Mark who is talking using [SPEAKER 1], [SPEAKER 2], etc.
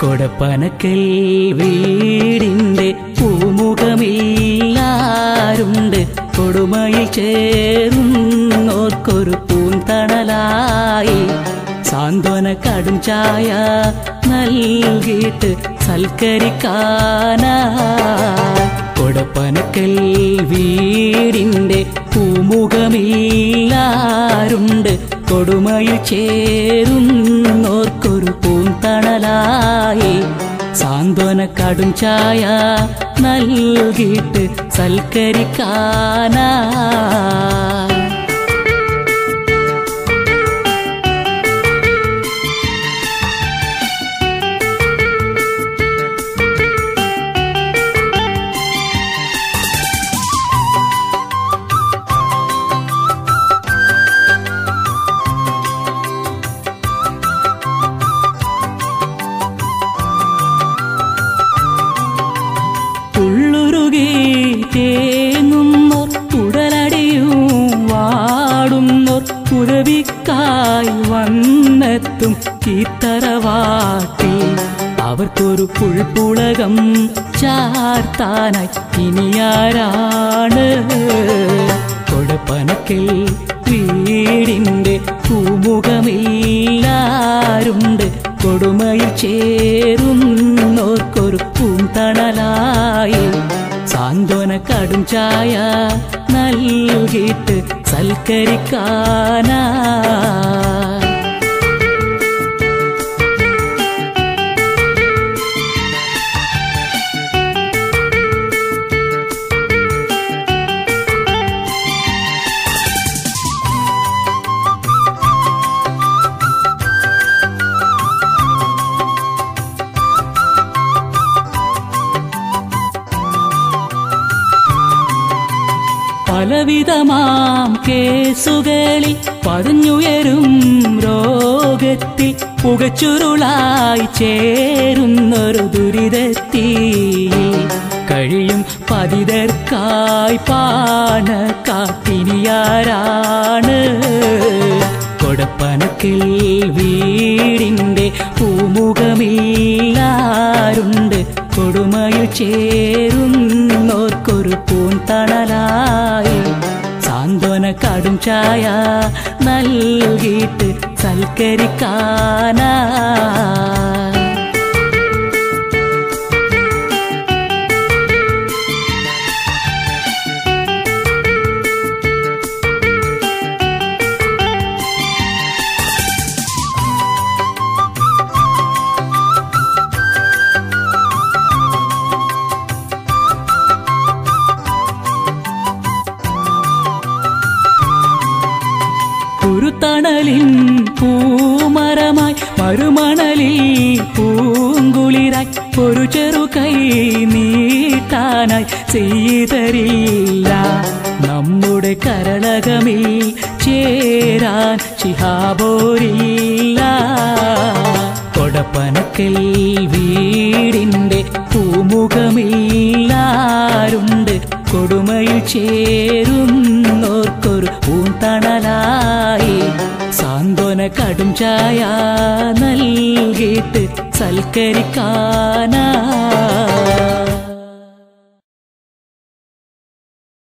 [SPEAKER 1] കൊടപ്പനക്കൽ വീടിൻ്റെ പൂമുഖമില്ലാരുണ്ട് കൊടുമയിൽ ചേരുന്നോർക്കൊരു പൂന്തണലായി സാന്ത്വന കടും ചായ നൽകിയിട്ട് സൽക്കരിക്കാനാ കൊടപ്പനക്കൽ വീടിൻ്റെ പൂമുഖമില്ലാരുണ്ട് കൊടുമയിൽ ചേരുന്നോർക്കൊരു പൂന്തണലായി സാന്ത്വന കടും ചായ നൽകിയിട്ട് സൽക്കരിക്കാനാ ഉള്ളുരുകി തേങ്ങുന്നോർ ഉടലടിയും വാടുന്നോർ ഉദവിക്കായി വന്നെത്തും കീത്തറവാട്ടി അവർക്കൊരു പുൾപ്പുളകം ചാർത്താനായി ഇനിയാരാണ് കൊടപ്പനക്കിൽ വീടിൻ്റെ പൂമുഖമില്ലാരുണ്ട് കൊടുമയിൽ ചേരുന്നോർക്കൊരു പൂന്തണലായി സാന്ത്വന കടും ചായ നൽകിയിട്ട് സൽക്കരിക്കാനാ പലവിധമാം കേസുകളിൽ പതിഞ്ഞുയരും രോഗത്തിൽ പുകച്ചുരുളായി ചേരുന്നൊരു ദുരിതത്തീ കഴിയും പതിതർക്കായി പാണ കാത്തിനിയാരാണ് കൊടപ്പനക്കിൽ വീടിൻ്റെ പൂമുഖമില്ലാരുണ്ട് കൊടുമയിൽ ചേരുന്നോർക്കൊരു പൂന്തണലായി സാന്ത്വന കടും ചായ നൽകിയിട്ട് സൽക്കരിക്കാനാ കുരുത്തണലിൻ പൂമരമായി മറുമണലിൽ പൂങ്കുളിരായി ഒരു ചെറു കൈ നീട്ടാനായി ചെയ്തരില്ല നമ്മുടെ കരളകമിൽ ചേരാൻ ശിഹാബോരില്ല കൊടപ്പനക്കൽ വീടിൻ്റെ പൂമുഖമില്ലാരുണ്ട് കൊടുമയിൽ ചേരുന്നോർക്കൊരു പൂന്തണലായി സാന്ത്വന കടും ചായ നൽകിയിട്ട് സൽക്കരിക്കാനാ